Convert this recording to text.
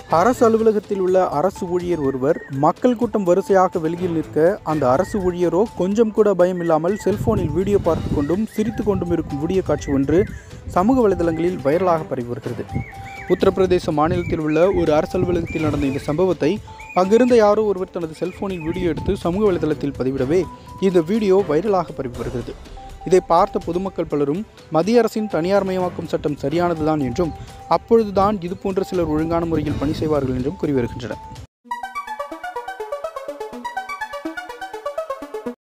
அரசு அலுவலகத்தில் உள்ள அரசு ஊழியர் ஒருவர் மக்கள் கூட்டம் வரிசையாக வெளியில் நிற்க அந்த அரசு ஊழியரோ கொஞ்சம் கூட பயம் இல்லாமல் செல்போனில் வீடியோ பார்த்து கொண்டும் சிரித்து கொண்டும் இருக்கும் வீடியோ காட்சி ஒன்று சமூக வலைதளங்களில் வைரலாக பரவி வருகிறது உத்தரப்பிரதேச மாநிலத்தில் உள்ள ஒரு அரசு அலுவலகத்தில் நடந்த இந்த சம்பவத்தை அங்கிருந்த யாரோ ஒருவர் தனது செல்போனில் வீடியோ எடுத்து சமூக வலைதளத்தில் பதிவிடவே இந்த வீடியோ வைரலாக பரவி வருகிறது இதை பார்த்த பொதுமக்கள் பலரும் மத்திய அரசின் தனியார்மயமாக்கும் சட்டம் சரியானதுதான் என்றும் அப்பொழுதுதான் இதுபோன்ற சிலர் ஒழுங்கான முறையில் பணி செய்வார்கள் என்றும் கூறி வருகின்றனர்